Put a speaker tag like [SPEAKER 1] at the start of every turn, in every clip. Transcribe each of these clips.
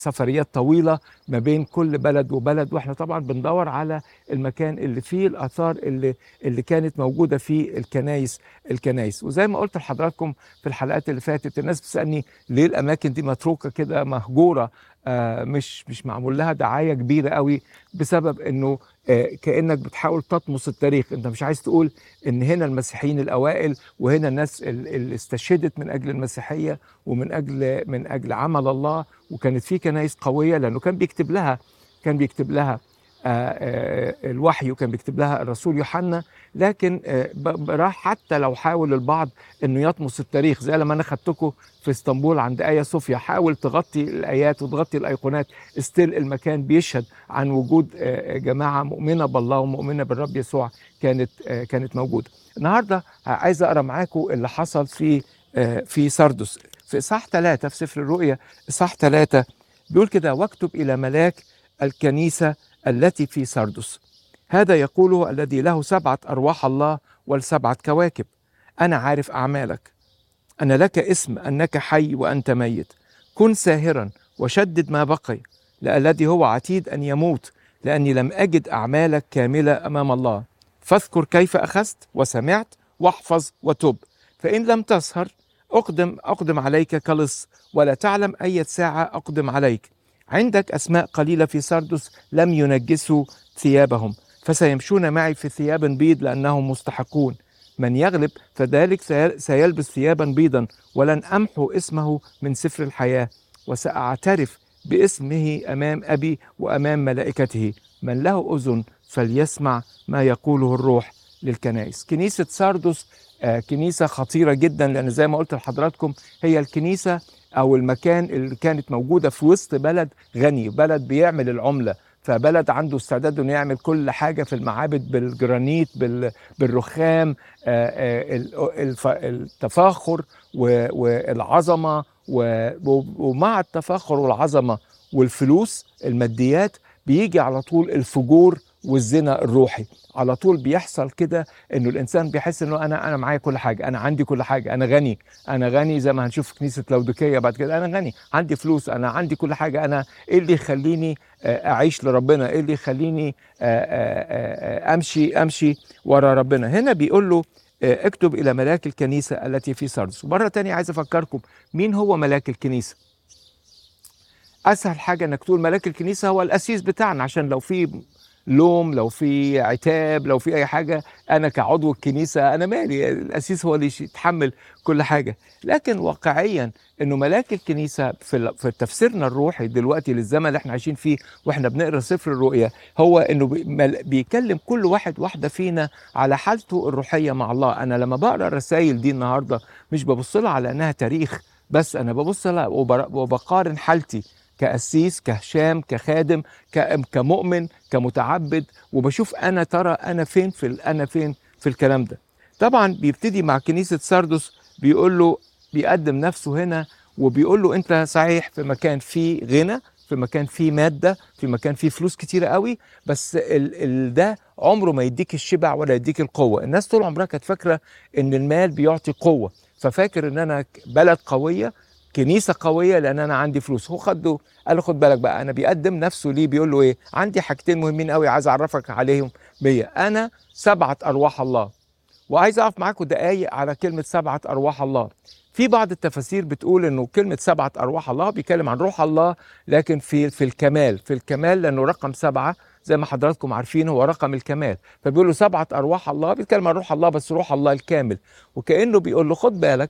[SPEAKER 1] سفريات طويله ما بين كل بلد وبلد واحنا طبعا بندور على المكان اللي فيه الاثار اللي اللي كانت موجوده فيه الكنايس الكنايس وزي ما قلت لحضراتكم في الحلقات اللي فاتت الناس بتسالني ليه الاماكن دي متروكه كده مهجوره آه مش مش معمول لها دعايه كبيره قوي بسبب انه آه كانك بتحاول تطمس التاريخ انت مش عايز تقول ان هنا المسيحيين الاوائل وهنا الناس ال- اللي استشهدت من اجل المسيحيه ومن اجل من اجل عمل الله وكانت في كنايس قويه لانه كان بيكتب لها كان بيكتب لها آه، آه، الوحي وكان بيكتب لها الرسول يوحنا لكن آه، ب- ب- راح حتى لو حاول البعض انه يطمس التاريخ زي لما انا خدتكم في اسطنبول عند ايا صوفيا حاول تغطي الايات وتغطي الايقونات استيل المكان بيشهد عن وجود آه، جماعه مؤمنه بالله ومؤمنه بالرب يسوع كانت آه، كانت موجوده. النهارده عايز اقرا معاكم اللي حصل في آه، في سردس في اصحاح ثلاثه في سفر الرؤيا اصحاح ثلاثه بيقول كده واكتب الى ملاك الكنيسه التي في سردس هذا يقوله الذي له سبعه ارواح الله والسبعه كواكب انا عارف اعمالك أن لك اسم أنك حي وأنت ميت كن ساهرا وشدد ما بقي الذي هو عتيد أن يموت لأني لم أجد أعمالك كاملة أمام الله فاذكر كيف أخذت وسمعت واحفظ وتب فإن لم تسهر أقدم أقدم عليك كلص ولا تعلم أي ساعة أقدم عليك عندك أسماء قليلة في سردس لم ينجسوا ثيابهم فسيمشون معي في ثياب بيض لأنهم مستحقون من يغلب فذلك سي- سيلبس ثيابا بيضا ولن امحو اسمه من سفر الحياه وساعترف باسمه امام ابي وامام ملائكته من له اذن فليسمع ما يقوله الروح للكنائس كنيسه ساردس آه، كنيسه خطيره جدا لان زي ما قلت لحضراتكم هي الكنيسه او المكان اللي كانت موجوده في وسط بلد غني بلد بيعمل العمله فبلد عنده استعداد انه يعمل كل حاجه في المعابد بالجرانيت بال بالرخام آه، آه، ال- الف- التفاخر و- والعظمه و- و- ومع التفاخر والعظمه والفلوس الماديات بيجي على طول الفجور والزنا الروحي على طول بيحصل كده انه الانسان بيحس انه انا انا معايا كل حاجه انا عندي كل حاجه انا غني انا غني زي ما هنشوف في كنيسه لوديكيه بعد كده انا غني عندي فلوس انا عندي كل حاجه انا ايه اللي يخليني آه، اعيش لربنا ايه اللي يخليني آه، آه، آه، امشي امشي ورا ربنا هنا بيقول له آه، اكتب الى ملاك الكنيسه التي في سردس ومره تانية عايز افكركم مين هو ملاك الكنيسه اسهل حاجه انك تقول ملاك الكنيسه هو الاسيس بتاعنا عشان لو في لوم لو في عتاب لو في اي حاجه انا كعضو الكنيسه انا مالي الاسيس هو اللي يش- يتحمل كل حاجه لكن واقعيا انه ملاك الكنيسه في ال- في تفسيرنا الروحي دلوقتي للزمن اللي احنا عايشين فيه واحنا بنقرا سفر الرؤيا هو انه بي- مل- بيكلم كل واحد واحده فينا على حالته الروحيه مع الله انا لما بقرا الرسائل دي النهارده مش ببص لها على انها تاريخ بس انا ببص لها وبر- وبقارن حالتي كأسيس كهشام كخادم ك- كمؤمن كمتعبد وبشوف انا ترى انا فين في ال- انا فين في الكلام ده طبعا بيبتدي مع كنيسه سردس بيقول له بيقدم نفسه هنا وبيقول له انت صحيح في مكان فيه غنى في مكان فيه ماده في مكان فيه فلوس كتيره قوي بس ال ال ده عمره ما يديك الشبع ولا يديك القوه الناس طول عمرها كانت فاكره ان المال بيعطي قوه ففاكر ان انا بلد قويه كنيسه قويه لان انا عندي فلوس هو خده قال له خد بالك بقى انا بيقدم نفسه ليه بيقول له ايه عندي حاجتين مهمين قوي عايز اعرفك عليهم بيا انا سبعه ارواح الله وعايز اقف معاكم دقايق على كلمه سبعه ارواح الله في بعض التفاسير بتقول انه كلمه سبعه ارواح الله بيتكلم عن روح الله لكن في في الكمال في الكمال لانه رقم سبعه زي ما حضراتكم عارفين هو رقم الكمال فبيقول له سبعه ارواح الله بيتكلم عن روح الله بس روح الله الكامل وكانه بيقول له خد بالك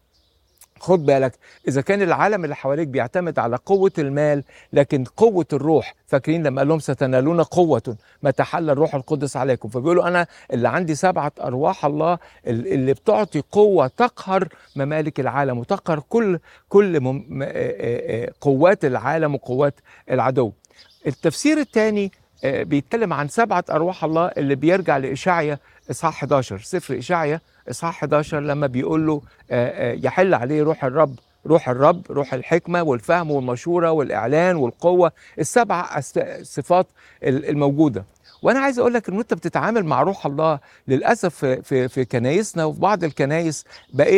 [SPEAKER 1] خد بالك اذا كان العالم اللي حواليك بيعتمد على قوه المال لكن قوه الروح فاكرين لما قال لهم ستنالون قوه ما تحل الروح القدس عليكم فبيقولوا انا اللي عندي سبعه ارواح الله اللي بتعطي قوه تقهر ممالك العالم وتقهر كل كل مم- م- آه- آه- آه قوات العالم وقوات العدو التفسير الثاني بيتكلم عن سبعه ارواح الله اللي بيرجع لاشعيا اصحاح 11 سفر اشعيا اصحاح 11 لما بيقول له آه، آه، يحل عليه روح الرب روح الرب روح الحكمة والفهم والمشورة والإعلان والقوة السبع أس- صفات ال- الموجودة وأنا عايز أقول لك إن أنت بتتعامل مع روح الله للأسف في, في, في كنايسنا وفي بعض الكنايس بقينا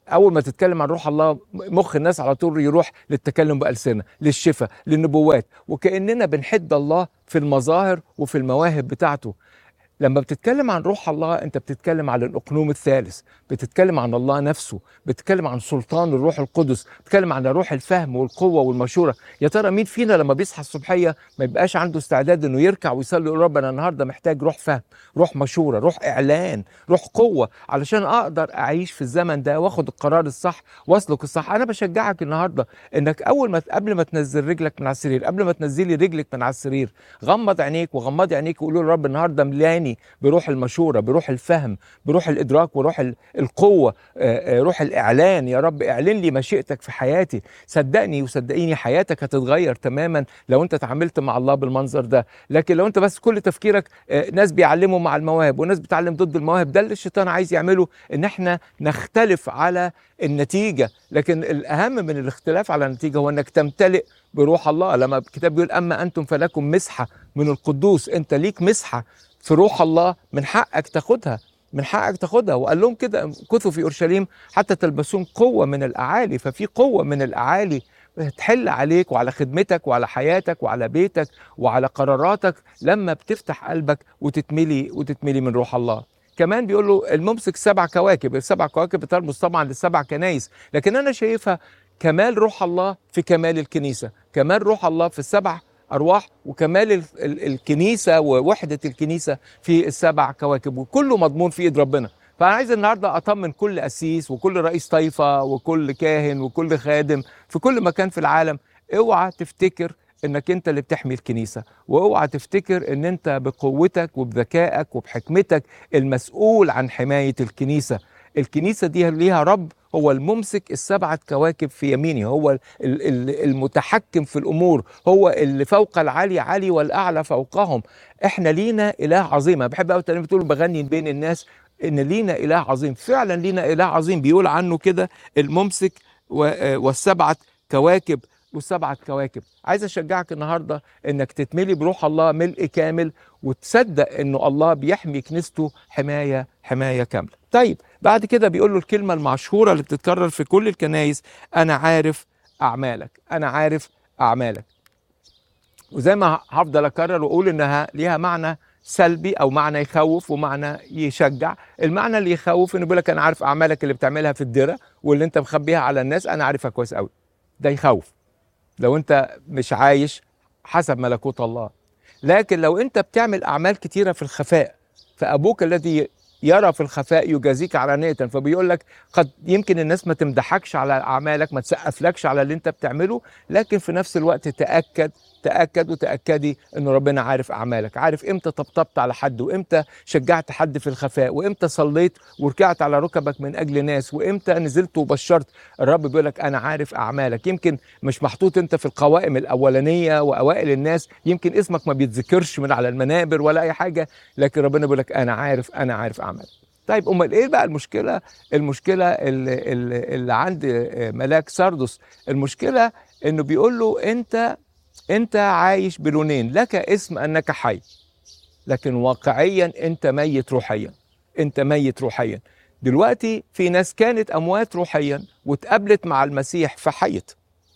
[SPEAKER 1] اول ما تتكلم عن روح الله مخ الناس على طول يروح للتكلم بالسنه للشفاء للنبوات وكاننا بنحد الله في المظاهر وفي المواهب بتاعته لما بتتكلم عن روح الله انت بتتكلم عن الاقنوم الثالث بتتكلم عن الله نفسه بتتكلم عن سلطان الروح القدس بتتكلم عن روح الفهم والقوه والمشوره يا ترى مين فينا لما بيصحى الصبحيه ما يبقاش عنده استعداد انه يركع ويصلي يقول رب انا النهارده محتاج روح فهم روح مشوره روح اعلان روح قوه علشان اقدر اعيش في الزمن ده واخد القرار الصح واسلك الصح انا بشجعك النهارده انك اول ما قبل ما تنزل رجلك من على السرير قبل ما تنزلي رجلك من على السرير غمض عينيك وغمضي عينيك وقول له رب النهارده ملاني بروح المشوره بروح الفهم بروح الادراك وروح ال- القوه آه، آه، روح الاعلان يا رب اعلن لي مشيئتك في حياتي صدقني وصدقيني حياتك هتتغير تماما لو انت تعاملت مع الله بالمنظر ده لكن لو انت بس كل تفكيرك آه، ناس بيعلموا مع المواهب وناس بتعلم ضد المواهب ده اللي الشيطان عايز يعمله ان احنا نختلف على النتيجه لكن الاهم من الاختلاف على النتيجه هو انك تمتلئ بروح الله لما الكتاب بيقول اما انتم فلكم مسحه من القدوس انت ليك مسحه في روح الله من حقك تاخدها من حقك تاخدها وقال لهم كده كثوا في اورشليم حتى تلبسون قوه من الاعالي ففي قوه من الاعالي تحل عليك وعلى خدمتك وعلى حياتك وعلى بيتك وعلى قراراتك لما بتفتح قلبك وتتملي وتتملي من روح الله كمان بيقول له الممسك سبع كواكب السبع كواكب بترمز طبعا للسبع كنايس لكن انا شايفها كمال روح الله في كمال الكنيسه كمال روح الله في السبع ارواح وكمال ال- ال- الكنيسه ووحده الكنيسه في السبع كواكب وكله مضمون في ايد ربنا فانا عايز النهارده اطمن كل قسيس وكل رئيس طائفه وكل كاهن وكل خادم في كل مكان في العالم اوعى تفتكر انك انت اللي بتحمي الكنيسه واوعى تفتكر ان انت بقوتك وبذكائك وبحكمتك المسؤول عن حمايه الكنيسه الكنيسه دي ليها رب هو الممسك السبعه كواكب في يمينه هو ال- ال- المتحكم في الامور هو اللي فوق العلي علي والاعلى فوقهم احنا لينا اله عظيم انا بحب قوي الترنيمه بتقول بغني بين الناس ان لينا اله عظيم فعلا لينا اله عظيم بيقول عنه كده الممسك و- آه، والسبعه كواكب والسبعه كواكب عايز اشجعك النهارده انك تتملي بروح الله ملء كامل وتصدق انه الله بيحمي كنيسته حمايه حمايه كامله طيب بعد كده بيقول له الكلمه المشهوره اللي بتتكرر في كل الكنايس انا عارف اعمالك انا عارف اعمالك وزي ما هفضل اكرر واقول انها ليها معنى سلبي او معنى يخوف ومعنى يشجع المعنى اللي يخوف انه بيقول لك انا عارف اعمالك اللي بتعملها في الدره واللي انت مخبيها على الناس انا عارفها كويس قوي ده يخوف لو انت مش عايش حسب ملكوت الله لكن لو انت بتعمل اعمال كتيره في الخفاء فابوك الذي يرى في الخفاء يجازيك علانية فبيقول لك قد يمكن الناس ما تمدحكش على اعمالك ما تسقفلكش على اللي انت بتعمله لكن في نفس الوقت تاكد تاكد وتاكدي ان ربنا عارف اعمالك عارف امتى طبطبت على حد وامتى شجعت حد في الخفاء وامتى صليت وركعت على ركبك من اجل ناس وامتى نزلت وبشرت الرب بيقول لك انا عارف اعمالك يمكن مش محطوط انت في القوائم الاولانيه واوائل الناس يمكن اسمك ما بيتذكرش من على المنابر ولا اي حاجه لكن ربنا بيقول لك انا عارف انا عارف اعمالك طيب امال ايه بقى المشكله المشكله اللي, اللي, اللي عند ملاك سردس المشكله انه بيقول له انت انت عايش بلونين لك اسم انك حي لكن واقعيا انت ميت روحيا انت ميت روحيا دلوقتي في ناس كانت اموات روحيا واتقابلت مع المسيح فحيت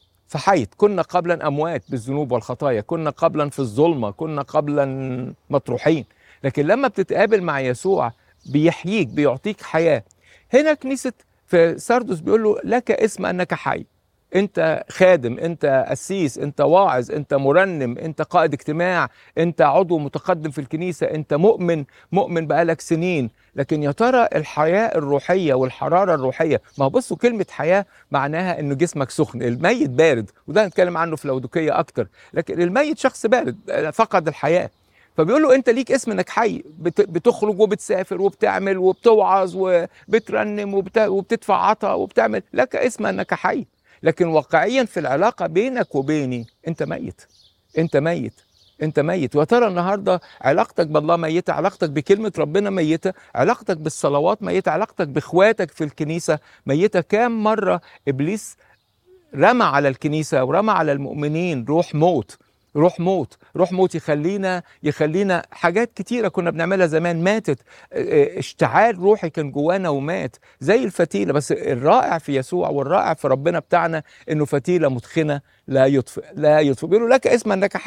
[SPEAKER 1] فحيت كنا قبلا اموات بالذنوب والخطايا كنا قبلا في الظلمه كنا قبلا مطروحين لكن لما بتتقابل مع يسوع بيحييك بيعطيك حياه هنا كنيسه في سردس بيقول له لك اسم انك حي انت خادم انت قسيس انت واعظ انت مرنم انت قائد اجتماع انت عضو متقدم في الكنيسه انت مؤمن مؤمن بقالك سنين لكن يا ترى الحياه الروحيه والحراره الروحيه ما هو بصوا كلمه حياه معناها انه جسمك سخن الميت بارد وده هنتكلم عنه في لودوكيه اكتر لكن الميت شخص بارد فقد الحياه فبيقول له انت ليك اسم انك حي بتخرج وبتسافر وبتعمل وبتوعظ وبترنم وبت... وبتدفع عطا وبتعمل لك اسم انك حي لكن واقعيا في العلاقه بينك وبيني انت ميت انت ميت انت ميت ويا ترى النهارده علاقتك بالله ميته علاقتك بكلمه ربنا ميته علاقتك بالصلوات ميته علاقتك باخواتك في الكنيسه ميته كام مره ابليس رمى على الكنيسه ورمى على المؤمنين روح موت روح موت روح موت يخلينا يخلينا حاجات كتيرة كنا بنعملها زمان ماتت اه، اه، اشتعال روحي كان جوانا ومات زي الفتيلة بس الرائع في يسوع والرائع في ربنا بتاعنا انه فتيلة مدخنة لا يطفئ لا يطفئ بيقولوا لك اسم انك